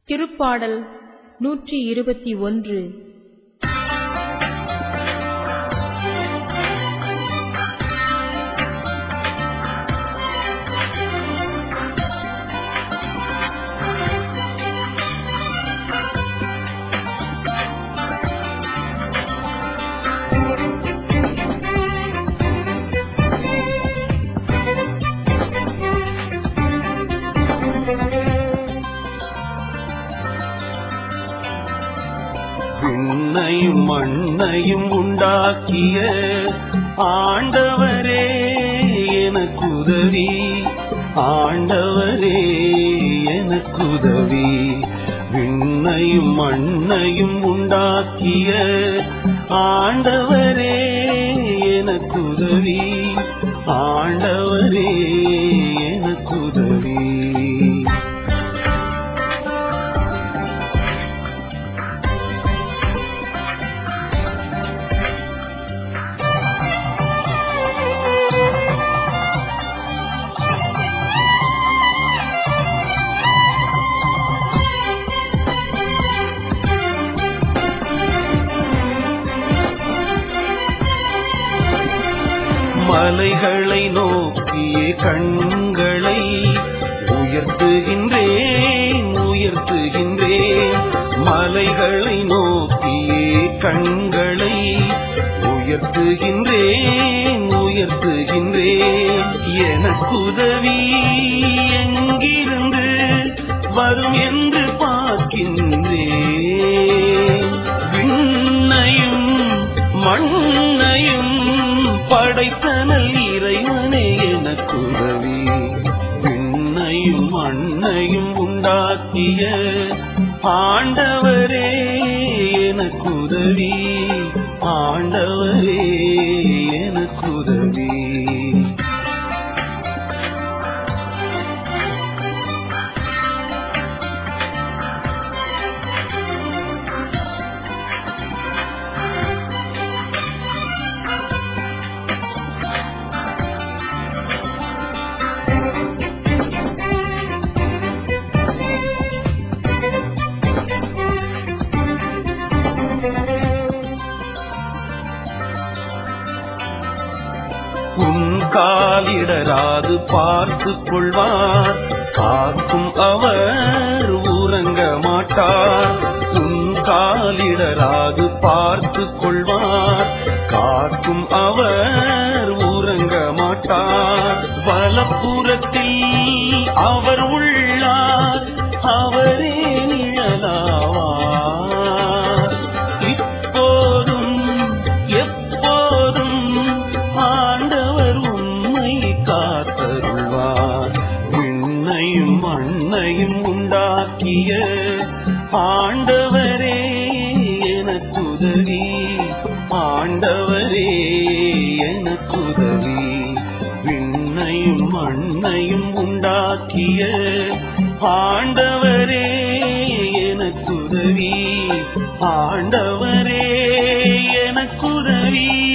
திருப்பாடல் நூற்றி இருபத்தி ஒன்று விண்ணையும் மண்ணையும் உண்டாக்கிய ஆண்டவரே எனக்குதவி ஆண்டவரே எனக்குதவி விண்ணையும் மண்ணையும் உண்டாக்கிய ஆண்டவரே எனக்குதவி ஆண்டவரே எனக்குதவி மலைகளை நோக்கிய கண்களை உயர்த்துகின்றேன் உயர்த்துகின்றேன் மலைகளை நோக்கிய கண்களை உயர்த்துகின்றேன் உயர்த்துகின்றேன் எனக்குதவி எங்கிருந்து வரும் என்று பார்க்கின்றேன் விண்ணையும் மண்ணையும் படைத்தனல் இறைவனே எனக்குதவி விண்ணையும் மண்ணையும் உண்டாக்கிய ஆண்டவரே எனக்குதவி ஆண்டவரே எனக்குதவி உன் காலிடராது பார்த்துக் கொள்வார் காக்கும் அவர் உறங்க மாட்டார் உன் காலிடராது பார்த்துக் கொள்வார் காக்கும் அவர் உறங்க மாட்டார் வலப்புறத்தில் அவர் உள்ளார் அவரே நிழலாவார் இப்போதும் எப்போதும் ஆண்டவர் உண்மை காத்தருள்வார் விண்ணையும் மண்ணையும் உண்டாக்கிய ஆண்டவரே எனக்குதவி ஆண்டவரே எனக்குதவி விண்ணையும் மண்ணையும் உண்டாக்கிய ஆண்டவரே எனக்குதவி ஆண்டவரே எனக்குதவி